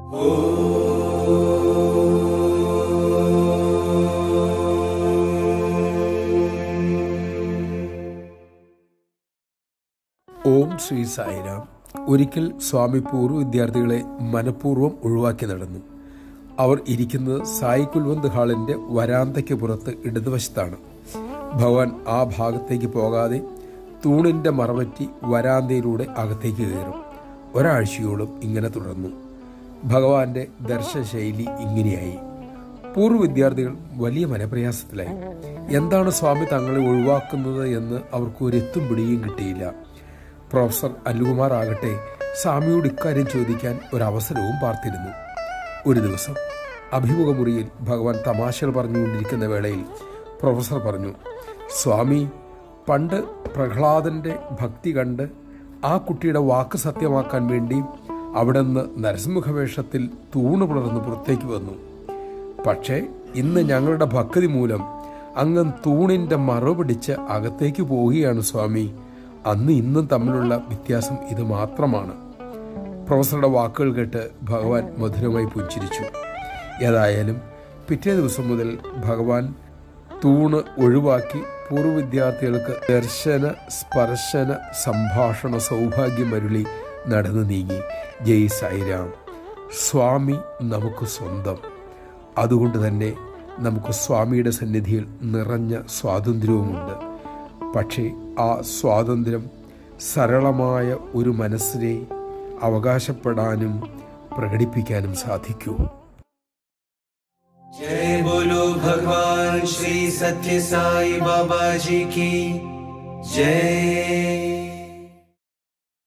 ഓം ശ്രീ സായിരാം ഒരിക്കൽ സ്വാമി പൂർവ്വ വിദ്യാർത്ഥികളെ മനഃപൂർവ്വം ഒഴിവാക്കി നടന്നു അവർ ഇരിക്കുന്നത് സായി കുൽവന്ത് ഹാളിന്റെ വരാന്തയ്ക്ക് പുറത്ത് ഇടതുവശത്താണ് ഭഗവാൻ ആ ഭാഗത്തേക്ക് പോകാതെ തൂണിന്റെ മറവറ്റി വരാന്തയിലൂടെ അകത്തേക്ക് കയറും ഒരാഴ്ചയോളം ഇങ്ങനെ തുടർന്നു ഭഗവാന്റെ ദർശനശൈലി ഇങ്ങനെയായി പൂർവ്വ വിദ്യാർത്ഥികൾ വലിയ മനപ്രയാസത്തിലായി എന്താണ് സ്വാമി തങ്ങളെ ഒഴിവാക്കുന്നത് എന്ന് അവർക്ക് ഒരെത്തും പിടിയും കിട്ടിയില്ല പ്രൊഫസർ അല്ലുകുമാർ ആകട്ടെ സ്വാമിയോട് ഇക്കാര്യം ചോദിക്കാൻ ഒരവസരവും പാർത്തിരുന്നു ഒരു ദിവസം അഭിമുഖമുറിയിൽ ഭഗവാൻ തമാശകൾ പറഞ്ഞുകൊണ്ടിരിക്കുന്ന വേളയിൽ പ്രൊഫസർ പറഞ്ഞു സ്വാമി പണ്ട് പ്രഹ്ലാദന്റെ ഭക്തി കണ്ട് ആ കുട്ടിയുടെ വാക്ക് സത്യമാക്കാൻ വേണ്ടി അവിടെ നിന്ന് നരസിംഹവേഷത്തിൽ തൂണ് പുലർന്ന് പുറത്തേക്ക് വന്നു പക്ഷേ ഇന്ന് ഞങ്ങളുടെ ഭക്തി മൂലം അങ്ങ് തൂണിന്റെ മറുപിടിച്ച് അകത്തേക്ക് പോവുകയാണ് സ്വാമി അന്ന് ഇന്നും തമ്മിലുള്ള വ്യത്യാസം ഇത് മാത്രമാണ് പ്രൊഫസറുടെ വാക്കുകൾ കേട്ട് ഭഗവാൻ മധുരമായി പുഞ്ചിരിച്ചു ഏതായാലും പിറ്റേ ദിവസം മുതൽ ഭഗവാൻ തൂണ് ഒഴിവാക്കി പൂർവ്വ വിദ്യാർത്ഥികൾക്ക് ദർശന സ്പർശന സംഭാഷണ സൗഭാഗ്യം അരുളി നടന്നു നീങ്ങി ജയ് സായിരാം സ്വാമി നമുക്ക് സ്വന്തം അതുകൊണ്ട് തന്നെ നമുക്ക് സ്വാമിയുടെ സന്നിധിയിൽ നിറഞ്ഞ സ്വാതന്ത്ര്യവുമുണ്ട് പക്ഷേ ആ സ്വാതന്ത്ര്യം സരളമായ ഒരു മനസ്സിനെ അവകാശപ്പെടാനും പ്രകടിപ്പിക്കാനും സാധിക്കൂ जय बोलो भगवान श्री सत्य साई बाबा जी की जय